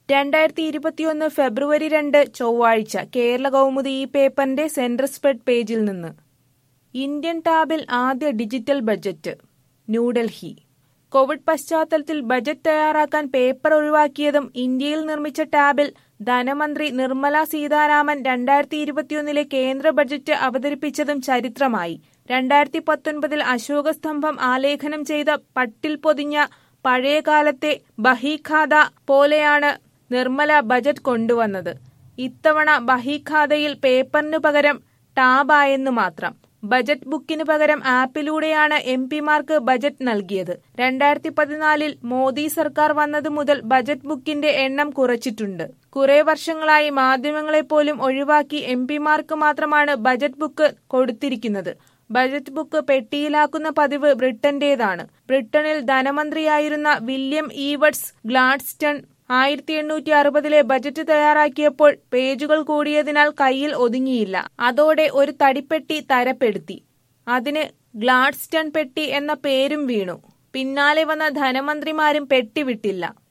രണ്ടായിരത്തി ഇരുപത്തിയൊന്ന് ഫെബ്രുവരി രണ്ട് ചൊവ്വാഴ്ച കേരള കൗമുദി ഈ പേപ്പറിന്റെ സെൻട്രൽ സ്പ്രെഡ് പേജിൽ നിന്ന് ഇന്ത്യൻ ടാബിൽ ആദ്യ ഡിജിറ്റൽ ബജറ്റ് ന്യൂഡൽഹി കോവിഡ് പശ്ചാത്തലത്തിൽ ബജറ്റ് തയ്യാറാക്കാൻ പേപ്പർ ഒഴിവാക്കിയതും ഇന്ത്യയിൽ നിർമ്മിച്ച ടാബിൽ ധനമന്ത്രി നിർമ്മല സീതാരാമൻ രണ്ടായിരത്തി ഇരുപത്തിയൊന്നിലെ കേന്ദ്ര ബജറ്റ് അവതരിപ്പിച്ചതും ചരിത്രമായി രണ്ടായിരത്തി പത്തൊൻപതിൽ അശോകസ്തംഭം ആലേഖനം ചെയ്ത പട്ടിൽ പൊതിഞ്ഞ പഴയകാലത്തെ ബഹിഖാത പോലെയാണ് നിർമ്മല ബജറ്റ് കൊണ്ടുവന്നത് ഇത്തവണ ബഹിഖാതയിൽ പേപ്പറിനു പകരം ടാബായെന്നു മാത്രം ബജറ്റ് ബുക്കിന് പകരം ആപ്പിലൂടെയാണ് എം പിമാർക്ക് ബജറ്റ് നൽകിയത് രണ്ടായിരത്തി പതിനാലിൽ മോദി സർക്കാർ വന്നതു മുതൽ ബജറ്റ് ബുക്കിന്റെ എണ്ണം കുറച്ചിട്ടുണ്ട് കുറെ വർഷങ്ങളായി മാധ്യമങ്ങളെപ്പോലും ഒഴിവാക്കി എം പിമാർക്ക് മാത്രമാണ് ബജറ്റ് ബുക്ക് കൊടുത്തിരിക്കുന്നത് ബജറ്റ് ബുക്ക് പെട്ടിയിലാക്കുന്ന പതിവ് ബ്രിട്ടന്റേതാണ് ബ്രിട്ടനിൽ ധനമന്ത്രിയായിരുന്ന വില്യം ഈവട്സ് ഗ്ലാഡ്സ്റ്റൺ ആയിരത്തി എണ്ണൂറ്റി അറുപതിലെ ബജറ്റ് തയ്യാറാക്കിയപ്പോൾ പേജുകൾ കൂടിയതിനാൽ കയ്യിൽ ഒതുങ്ങിയില്ല അതോടെ ഒരു തടിപ്പെട്ടി തരപ്പെടുത്തി അതിന് ഗ്ലാഡ്സ്റ്റൺ പെട്ടി എന്ന പേരും വീണു പിന്നാലെ വന്ന ധനമന്ത്രിമാരും പെട്ടി വിട്ടില്ല